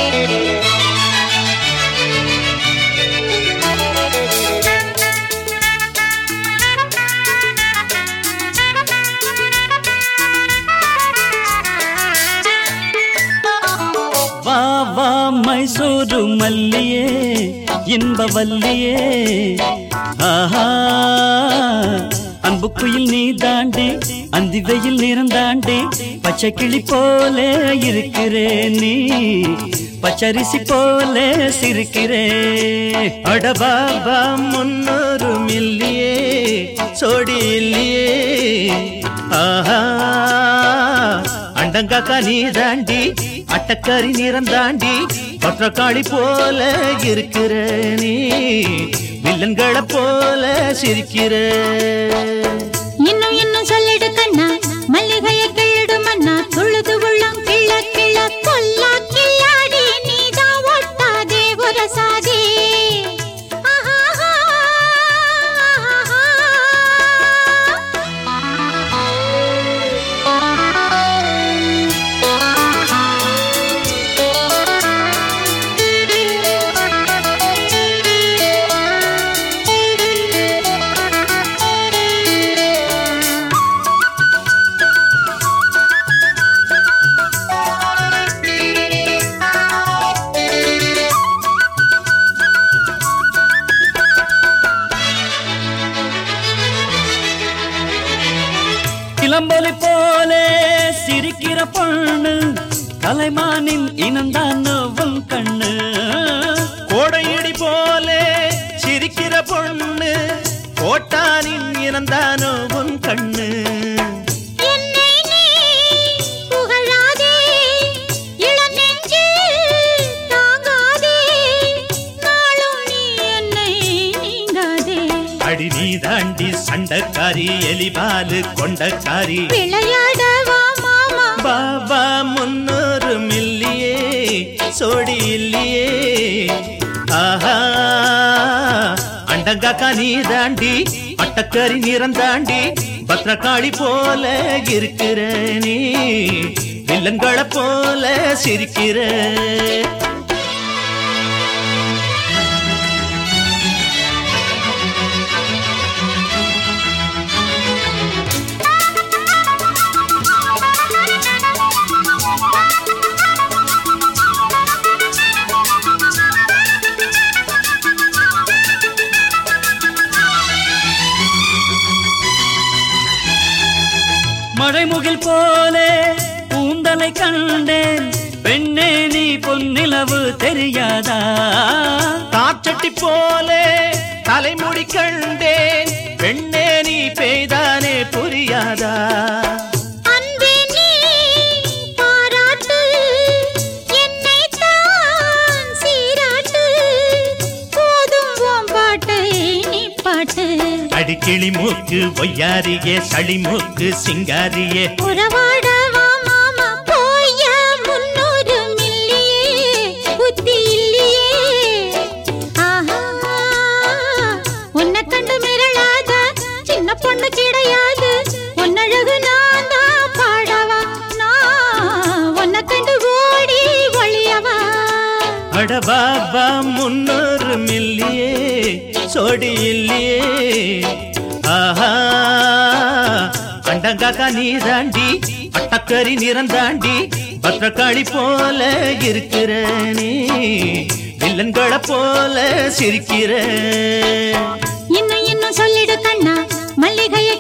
வா வா மைசூரு மல்லியே இன்பவல்லியே ஆஹா அன்புக்குயில் நீ தாண்டி அந்தி வெயில் நிறம் தாண்டி பச்சை கிளி போல இருக்கிறே நீ பச்சரிசி போல சிரிக்கிறே அடபாபா முன்னூறு மில்லியே சோடி இல்லையே ஆஹா அண்டங்காக்கா நீ தாண்டி அட்டக்காரி நிறம் தாண்டி பற்றக்காளி போல இருக்கிற நீ வில்லன்களை போல சிரிக்கிற இன்னும் இன்னும் சொல்லிடு கண்ணா மல்லிகைய கிள்ளிடு மண்ணா துழுது உள்ளம் கிள்ள கிள்ள கொல்லா கில்லாடி நீதான் ஒட்டாதே ஒரு சாதி இளம்பொலி போல சிரிக்கிற பொண்ணு கலைமானின் இனந்தான் உன் கண்ணு கோடையடி போல சிரிக்கிற பொண்ணு கோட்டானின் இனந்தானோ உன் கண்ணு என்னை நீ புகழாதே இளநெஞ்சில் தாங்காதே நாளும் நீ என்னை நீங்காதே அடி நீ தாண்டி சண்டைக்காரி எலிபாலு கொண்டக்காரி விளையாடவா மாமா பாபா முன்னூறு மில்லியே சோடி இல்லையே ஆஹா அண்டங்காக்கா நீ தாண்டி அட்டக்கறி நிறம் தாண்டி பத்திரக்காளி போல இருக்கிற நீ வில்லன்களை போல சிரிக்கிற மழைமுகில் போலே பூந்தலை கண்டேன் பெண்ணே நீ பொன்னிலவு தெரியாதா காச்சட்டி போலே தலைமுடி கண்டேன் பெண்ணே நீ பெய்தானே புரியாதா அன்பே நீ பாராட்டு என்னைத் தான் சீராட்டு போதும் உன் பாட்டை நீ பாட்டு அடிக்கிளி மூக்கு ஒய்யாரியே சளி மூக்கு சிங்காரியே உறவாடவா மாமா போய முன்னூறு மில்லியே புத்தி இல்லையே ஆஹா உன்னை கண்டு மிரளாத சின்ன பொண்ணு கிடையாது உன்னழகு நான் தான் பாடவா நான் உன்னை கண்டு ஓடி ஒளியவா அடபாபா முன்னூறு மில்லியே சோடி இல்லையே ஆஹா அண்டங்காக்கா நீ தாண்டி அட்டக்கறி நிறம் தாண்டி பத்திரக்காளி போல இருக்கிற நீ வில்லன்களை போல சிரிக்கிற இன்னும் இன்னும் சொல்லிடு கண்ணா மல்லிகையை